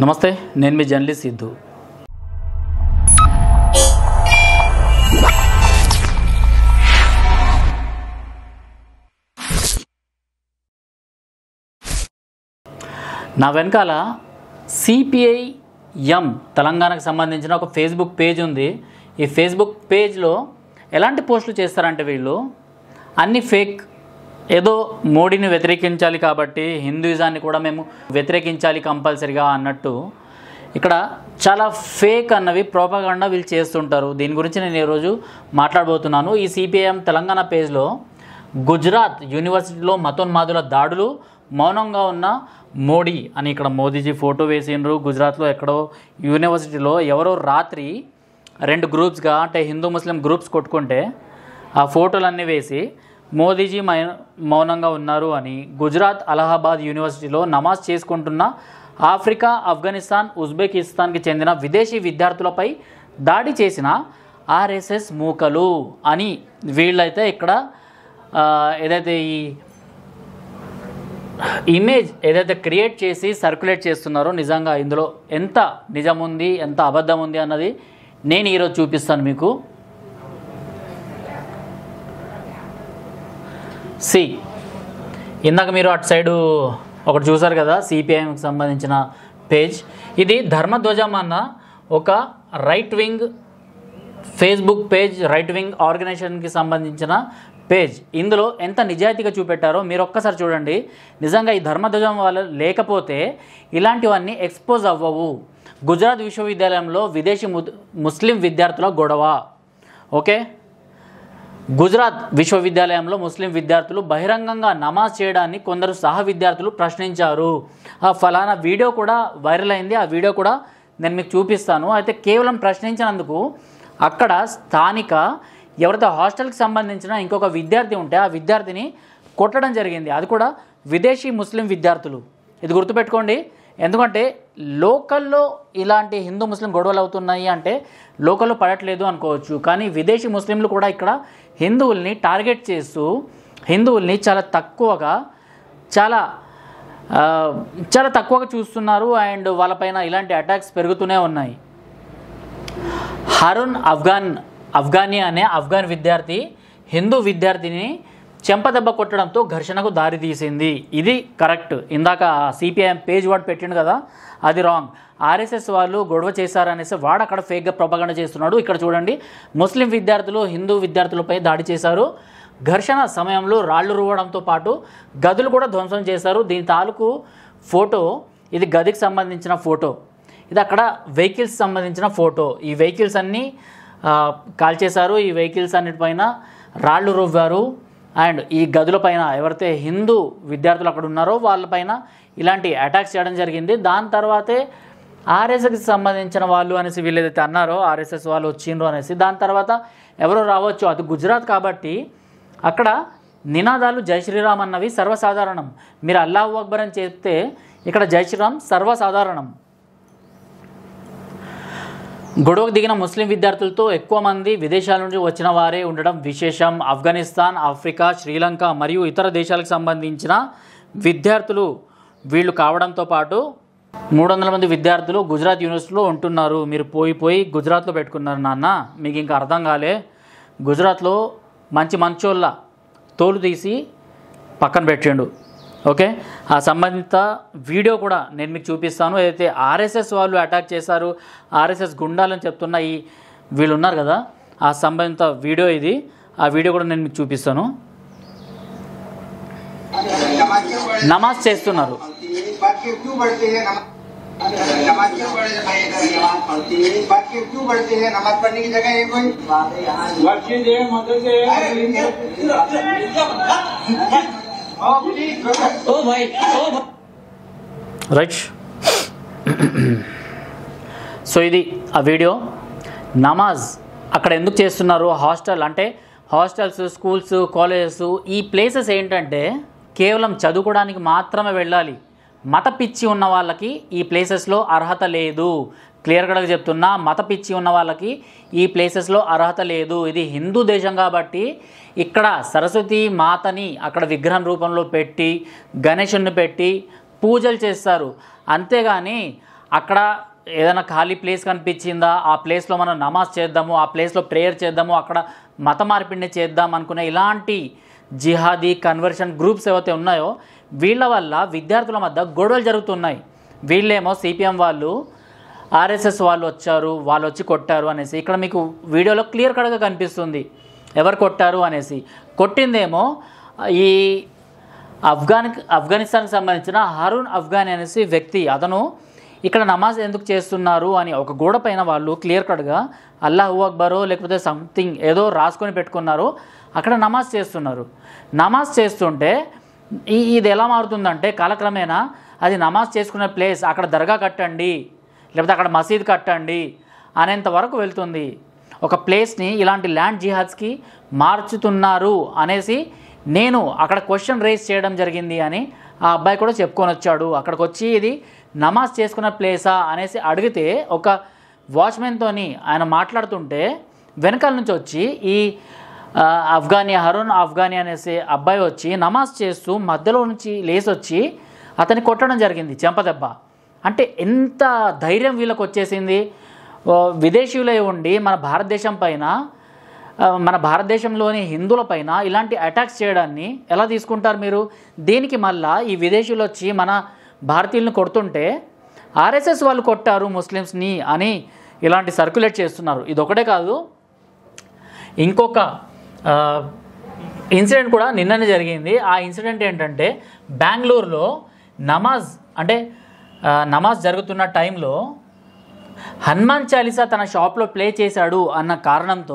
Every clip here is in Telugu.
నమస్తే నేను మీ జర్నలిస్ట్ సిద్ధు నా వెనకాల సిపిఐ ఎం తెలంగాణకు సంబంధించిన ఒక ఫేస్బుక్ పేజ్ ఉంది ఈ ఫేస్బుక్ పేజ్లో ఎలాంటి పోస్టులు చేస్తారంటే వీళ్ళు అన్ని ఫేక్ ఏదో మోడీని వ్యతిరేకించాలి కాబట్టి హిందూయిజాన్ని కూడా మేము వ్యతిరేకించాలి కంపల్సరిగా అన్నట్టు ఇక్కడ చాలా ఫేక్ అన్నవి ప్రోపగండా వీళ్ళు చేస్తుంటారు దీని గురించి నేను ఈరోజు మాట్లాడబోతున్నాను ఈ సిపిఐఎం తెలంగాణ పేజ్లో గుజరాత్ యూనివర్సిటీలో మతోన్మాదుల దాడులు మౌనంగా ఉన్న మోడీ అని ఇక్కడ మోదీజీ ఫోటో వేసిండ్రు గుజరాత్లో ఎక్కడో యూనివర్సిటీలో ఎవరో రాత్రి రెండు గ్రూప్స్గా అంటే హిందూ ముస్లిం గ్రూప్స్ కొట్టుకుంటే ఆ ఫోటోలన్నీ వేసి మోదీజీ మై- మౌనంగా ఉన్నారు అని గుజరాత్ అలహాబాద్ యూనివర్సిటీలో నమాజ్ చేసుకుంటున్న ఆఫ్రికా ఆఫ్ఘనిస్తాన్ ఉజ్బెకిస్తాన్కి చెందిన విదేశీ విద్యార్థులపై దాడి చేసిన ఆర్ఎస్ఎస్ మూకలు అని వీళ్ళైతే ఇక్కడ ఆ, ఏదైతే ఈ ఇమేజ్ ఏదైతే క్రియేట్ చేసి సర్క్యులేట్ చేస్తున్నారో నిజంగా ఇందులో ఎంత నిజం ఉంది ఎంత అబద్ధం ఉంది అన్నది నేను ఈరోజు చూపిస్తాను మీకు సి ఇందాక మీరు అటు సైడు ఒకటి చూసారు కదా సిపిఐఎంకి సంబంధించిన పేజ్ ఇది ధర్మధ్వజం అన్న ఒక right wing Facebook page right wing ఆర్గనైజేషన్కి సంబంధించిన పేజ్ ఇందులో ఎంత నిజాయితీగా చూపెట్టారో మీరు ఒక్కసారి చూడండి నిజంగా ఈ ధర్మధ్వజం వాళ్ళు లేకపోతే ఇలాంటివన్నీ ఎక్స్పోజ్ అవ్వవు గుజరాత్ విశ్వవిద్యాలయంలో విదేశీ ము- ముస్లిం విద్యార్థుల గొడవ ఓకే గుజరాత్ విశ్వవిద్యాలయంలో ముస్లిం విద్యార్థులు బహిరంగంగా నమాజ్ చేయడాన్ని కొందరు సహ విద్యార్థులు ప్రశ్నించారు ఆ ఫలానా వీడియో కూడా వైరల్ అయింది ఆ వీడియో కూడా నేను మీకు చూపిస్తాను అయితే కేవలం ప్రశ్నించినందుకు అక్కడ స్థానిక ఎవరైతే హాస్టల్కి సంబంధించిన ఇంకొక విద్యార్థి ఉంటే ఆ విద్యార్థిని కొట్టడం జరిగింది అది కూడా విదేశీ ముస్లిం విద్యార్థులు ఇది గుర్తుపెట్టుకోండి ఎందుకంటే లోకల్లో ఇలాంటి హిందూ ముస్లిం గొడవలు అవుతున్నాయి అంటే లోకల్లో పడట్లేదు అనుకోవచ్చు కానీ విదేశీ ముస్లింలు కూడా ఇక్కడ హిందువుల్ని టార్గెట్ చేస్తూ హిందువుల్ని చాలా తక్కువగా చాలా ఆ, చాలా తక్కువగా చూస్తున్నారు అండ్ వాళ్ళపైన ఇలాంటి అటాక్స్ పెరుగుతూనే ఉన్నాయి హరుణ్ అఫ్ఘాన్ అఫ్ఘానీ అనే అఫ్ఘాన్ విద్యార్థి హిందూ విద్యార్థిని చెంపదెబ్బ కొట్టడంతో ఘర్షణకు దారితీసింది ఇది కరెక్ట్ ఇందాక సిపిఐఎం పేజ్ వాడు పెట్టిండు కదా అది రాంగ్ ఆర్ఎస్ఎస్ వాళ్ళు గొడవ చేశారనేసి వాడు అక్కడ ఫేక్గా ప్రొపగండ చేస్తున్నాడు ఇక్కడ చూడండి ముస్లిం విద్యార్థులు హిందూ విద్యార్థులపై దాడి చేశారు ఘర్షణ సమయంలో రాళ్లు రువ్వడంతో పాటు గదులు కూడా ధ్వంసం చేశారు దీని తాలూకు ఫోటో ఇది గదికి సంబంధించిన ఫోటో ఇది అక్కడ వెహికల్స్ సంబంధించిన ఫోటో ఈ వెహికల్స్ అన్నీ ఆ, కాల్చేశారు ఈ వెహికల్స్ అన్నిటిపైన రాళ్ళు రువ్వారు అండ్ ఈ గదుల పైన ఎవరైతే హిందూ విద్యార్థులు అక్కడ ఉన్నారో వాళ్ళపైన ఇలాంటి అటాక్స్ చేయడం జరిగింది దాని తర్వాతే ఆర్ఎస్ఎస్కి సంబంధించిన వాళ్ళు అనేసి వీళ్ళు ఏదైతే అన్నారో ఆర్ఎస్ఎస్ వాళ్ళు వచ్చిండ్రు అనేసి దాని తర్వాత ఎవరో రావచ్చు అది గుజరాత్ కాబట్టి అక్కడ నినాదాలు జై శ్రీరామ్ అన్నవి సర్వసాధారణం మీరు అల్లాహు అక్బర్ అని చెప్తే ఇక్కడ జై శ్రీరామ్ సర్వసాధారణం గొడవకు దిగిన ముస్లిం విద్యార్థులతో ఎక్కువ మంది విదేశాల నుంచి వచ్చిన వారే ఉండడం విశేషం ఆఫ్ఘనిస్తాన్ ఆఫ్రికా శ్రీలంక మరియు ఇతర దేశాలకు సంబంధించిన విద్యార్థులు వీళ్ళు కావడంతో పాటు మూడు వందల మంది విద్యార్థులు గుజరాత్ యూనివర్సిటీలో ఉంటున్నారు మీరు పోయి పోయి గుజరాత్లో పెట్టుకున్నారు నాన్న మీకు ఇంకా అర్థం కాలే గుజరాత్లో మంచి మంచోళ్ళ తోలు తీసి పక్కన పెట్టిండు ఓకే ఆ సంబంధిత వీడియో కూడా నేను మీకు చూపిస్తాను ఏదైతే ఆర్ఎస్ఎస్ వాళ్ళు అటాక్ చేశారు ఆర్ఎస్ఎస్ గుండాలని చెప్తున్న ఈ వీళ్ళు ఉన్నారు కదా ఆ సంబంధిత వీడియో ఇది ఆ వీడియో కూడా నేను మీకు చూపిస్తాను नमाज क्यों पढ़े నమాజ్ చేస్తున్నారు इस बात के क्यों बढ़ते हैं नमाज नमाज क्यों पढ़े भाई नमाज पढ़ती है इस बात के क्यों बढ़ते हैं नमाज पढ़ने की जगह है कोई मस्जिद है मदरसे ओ प्लीज ओ भाई ओ भाई రైట్ సో ఇది ఆ వీడియో నమాజ్ అక్కడ ఎందుకు చేస్తున్నారు హాస్టల్ అంటే హాస్టల్స్ స్కూల్స్ కాలేజెస్ ఈ ప్లేసెస్ ఏంటంటే కేవలం చదువుకోవడానికి మాత్రమే వెళ్ళాలి మత పిచ్చి ఉన్న వాళ్ళకి ఈ ప్లేసెస్లో అర్హత లేదు క్లియర్గా చెప్తున్నా మత పిచ్చి ఉన్న వాళ్ళకి ఈ ప్లేసెస్లో అర్హత లేదు ఇది హిందూ దేశం కాబట్టి ఇక్కడ సరస్వతి మాతని అక్కడ విగ్రహం రూపంలో పెట్టి గణేశుని పెట్టి పూజలు చేస్తారు అంతేగాని అక్కడ ఏదైనా ఖాళీ ప్లేస్ కనిపించిందా ఆ ప్లేస్లో మనం నమాజ్ చేద్దాము ఆ ప్లేస్లో ప్రేయర్ చేద్దాము అక్కడ మత మార్పిడిని చేద్దాం అనుకునే ఇలాంటి జిహాదీ కన్వర్షన్ గ్రూప్స్ ఏవైతే ఉన్నాయో వీళ్ళ వల్ల విద్యార్థుల మధ్య గొడవలు జరుగుతున్నాయి వీళ్ళేమో సిపిఎం వాళ్ళు ఆర్ఎస్ఎస్ వాళ్ళు వచ్చారు వాళ్ళు వచ్చి కొట్టారు అనేసి ఇక్కడ మీకు వీడియోలో క్లియర్ కట్గా కనిపిస్తుంది ఎవరు కొట్టారు అనేసి కొట్టిందేమో ఈ ఆఫ్ఘాన్ ఆఫ్ఘనిస్తాన్కి సంబంధించిన హరూన్ అఫ్ఘానీ అనేసి వ్యక్తి అతను ఇక్కడ నమాజ్ ఎందుకు చేస్తున్నారు అని ఒక గోడ పైన వాళ్ళు క్లియర్ కట్గా అల్లాహు అక్బరో లేకపోతే సంథింగ్ ఏదో రాసుకొని పెట్టుకున్నారు అక్కడ నమాజ్ చేస్తున్నారు నమాజ్ చేస్తుంటే ఈ ఇది ఎలా మారుతుందంటే కాలక్రమేణా అది నమాజ్ చేసుకునే ప్లేస్ అక్కడ దర్గా కట్టండి లేకపోతే అక్కడ మసీద్ కట్టండి అనేంత వరకు వెళ్తుంది ఒక ప్లేస్ని ఇలాంటి ల్యాండ్ జిహాద్స్కి మార్చుతున్నారు అనేసి నేను అక్కడ క్వశ్చన్ రేస్ చేయడం జరిగింది అని ఆ అబ్బాయి కూడా చెప్పుకొని వచ్చాడు అక్కడికి వచ్చి ఇది నమాజ్ చేసుకున్న ప్లేసా అనేసి అడిగితే ఒక వాచ్మెన్తోని ఆయన మాట్లాడుతుంటే వెనకాల నుంచి వచ్చి ఈ ఆ, అఫ్ఘానీ హరుణ్ అఫ్ఘానీ అనేసి అబ్బాయి వచ్చి నమాజ్ చేస్తూ మధ్యలో నుంచి లేచి వచ్చి అతన్ని కొట్టడం జరిగింది చెంపదెబ్బ అంటే ఎంత ధైర్యం వీళ్ళకి వచ్చేసింది ఓ విదేశీయులై ఉండి మన భారతదేశం పైన ఆ, మన భారతదేశంలోని హిందువుల పైన ఇలాంటి అటాక్స్ చేయడాన్ని ఎలా తీసుకుంటారు మీరు దీనికి మళ్ళా ఈ విదేశీయులు వచ్చి మన భారతీయులను కొడుతుంటే ఆర్ఎస్ఎస్ వాళ్ళు కొట్టారు ముస్లిమ్స్ని అని ఇలాంటి సర్క్యులేట్ చేస్తున్నారు ఇది ఒకటే కాదు ఇంకొక ఆ, ఇన్సిడెంట్ కూడా నిన్ననే జరిగింది ఆ ఇన్సిడెంట్ ఏంటంటే బెంగళూరులో నమాజ్ అంటే ఆ, నమాజ్ జరుగుతున్న టైంలో హనుమాన్ చాలీసా తన షాప్లో ప్లే చేశాడు అన్న కారణంతో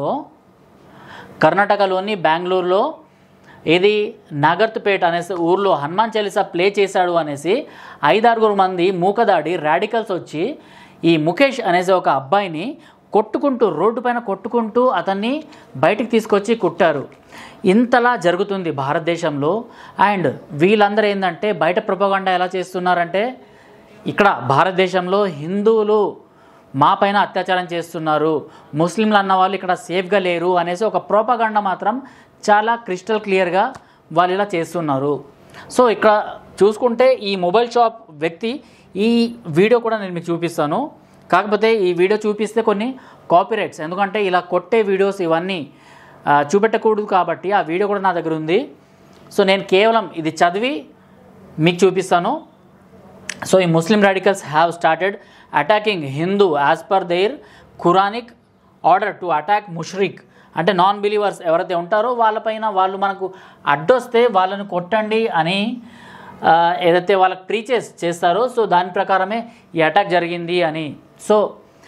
కర్ణాటకలోని బెంగళూరులో ఇది నాగర్తుపేట అనేసి ఊర్లో హనుమాన్ చాలీసా ప్లే చేశాడు అనేసి ఐదారుగురు మంది మూకదాడి రాడికల్స్ వచ్చి ఈ ముఖేష్ అనేసి ఒక అబ్బాయిని కొట్టుకుంటూ రోడ్డు పైన కొట్టుకుంటూ అతన్ని బయటికి తీసుకొచ్చి కుట్టారు ఇంతలా జరుగుతుంది భారతదేశంలో అండ్ వీళ్ళందరూ ఏంటంటే బయట ప్రపగండ ఎలా చేస్తున్నారంటే ఇక్కడ భారతదేశంలో హిందువులు మా పైన అత్యాచారం చేస్తున్నారు ముస్లింలు అన్న వాళ్ళు ఇక్కడ సేఫ్గా లేరు అనేసి ఒక ప్రోపగండ మాత్రం చాలా క్రిస్టల్ క్లియర్గా వాళ్ళు ఇలా చేస్తున్నారు సో ఇక్కడ చూసుకుంటే ఈ మొబైల్ షాప్ వ్యక్తి ఈ వీడియో కూడా నేను మీకు చూపిస్తాను కాకపోతే ఈ వీడియో చూపిస్తే కొన్ని కాపీరైట్స్ ఎందుకంటే ఇలా కొట్టే వీడియోస్ ఇవన్నీ ఆ, చూపెట్టకూడదు కాబట్టి ఆ వీడియో కూడా నా దగ్గర ఉంది సో నేను కేవలం ఇది చదివి మీకు చూపిస్తాను సో ఈ Muslim radicals have started attacking Hindu as per their Quranic order to attack ముష్రిక్ అంటే నాన్ బిలీవర్స్ ఎవరైతే ఉంటారో వాళ్ళపైన వాళ్ళు మనకు అడ్డొస్తే వాళ్ళని కొట్టండి అని ఆ, ఏదైతే వాళ్ళకి ప్రీచెస్ చేస్తారో సో దాని ప్రకారమే ఈ అటాక్ జరిగింది అని సో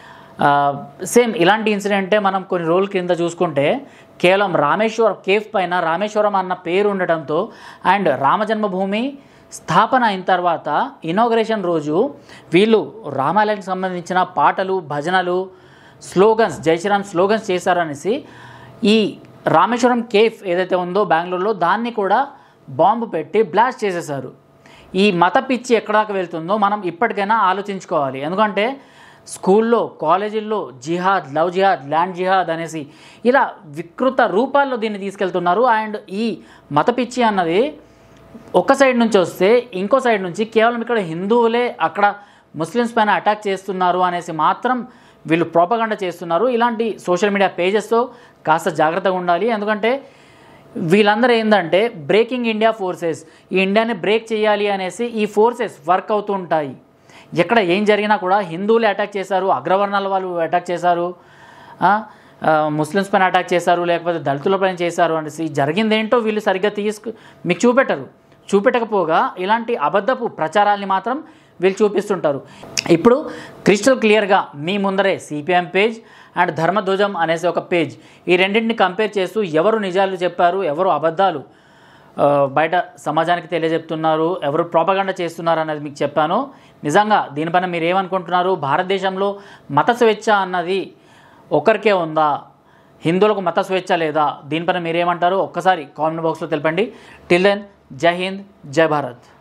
సేమ్ ఇలాంటి ఇన్సిడెంటే మనం కొన్ని రోజుల క్రింద చూసుకుంటే కేవలం రామేశ్వరం కేఫ్ పైన రామేశ్వరం అన్న పేరు ఉండటంతో అండ్ రామజన్మభూమి స్థాపన అయిన తర్వాత ఇనాగ్రేషన్ రోజు వీళ్ళు రామాలయానికి సంబంధించిన పాటలు భజనలు స్లోగన్స్ జై శ్రీరామ్ స్లోగన్స్ చేశారనేసి ఈ రామేశ్వరం కేఫ్ ఏదైతే ఉందో బెంగళూరులో దాన్ని కూడా బాంబు పెట్టి బ్లాస్ట్ చేసేశారు ఈ మత పిచ్చి ఎక్కడ దాకా వెళ్తుందో మనం ఇప్పటికైనా ఆలోచించుకోవాలి ఎందుకంటే స్కూల్లో కాలేజీల్లో జిహాద్ లవ్ జిహాద్ ల్యాండ్ జిహాద్ అనేసి ఇలా వికృత రూపాల్లో దీన్ని తీసుకెళ్తున్నారు అండ్ ఈ మత పిచ్చి అన్నది ఒక సైడ్ నుంచి వస్తే ఇంకో సైడ్ నుంచి కేవలం ఇక్కడ హిందువులే అక్కడ ముస్లిమ్స్ పైన అటాక్ చేస్తున్నారు అనేసి మాత్రం వీళ్ళు ప్రోపగండ చేస్తున్నారు ఇలాంటి సోషల్ మీడియా పేజెస్తో కాస్త జాగ్రత్తగా ఉండాలి ఎందుకంటే వీళ్ళందరూ ఏంటంటే బ్రేకింగ్ ఇండియా ఫోర్సెస్ ఈ ఇండియాని బ్రేక్ చేయాలి అనేసి ఈ ఫోర్సెస్ వర్క్ అవుతూ ఉంటాయి ఎక్కడ ఏం జరిగినా కూడా హిందువులే అటాక్ చేశారు అగ్రవర్ణాల వాళ్ళు అటాక్ చేశారు ఆ, ఆ, ముస్లిమ్స్ పైన అటాక్ చేశారు లేకపోతే దళితుల పైన చేశారు అనేసి జరిగిందేంటో వీళ్ళు సరిగ్గా తీసుకు మీకు చూపెట్టరు చూపెట్టకపోగా ఇలాంటి అబద్ధపు ప్రచారాల్ని మాత్రం వీళ్ళు చూపిస్తుంటారు ఇప్పుడు క్రిస్టల్ క్లియర్గా మీ ముందరే సిపిఎం పేజ్ అండ్ ధర్మధ్వజం అనేసి ఒక పేజ్ ఈ రెండింటిని కంపేర్ చేస్తూ ఎవరు నిజాలు చెప్పారు ఎవరు అబద్ధాలు ఆ, బయట సమాజానికి తెలియజెప్తున్నారు ఎవరు ప్రోపగండ చేస్తున్నారు అనేది మీకు చెప్పాను నిజంగా దీనిపైన మీరు ఏమనుకుంటున్నారు భారతదేశంలో మత స్వేచ్ఛ అన్నది ఒకరికే ఉందా హిందువులకు మత స్వేచ్ఛ లేదా దీనిపైన మీరేమంటారు ఒక్కసారి కామెంట్ బాక్స్లో తెలపండి టిల్ దెన్ జై హింద్ జై భారత్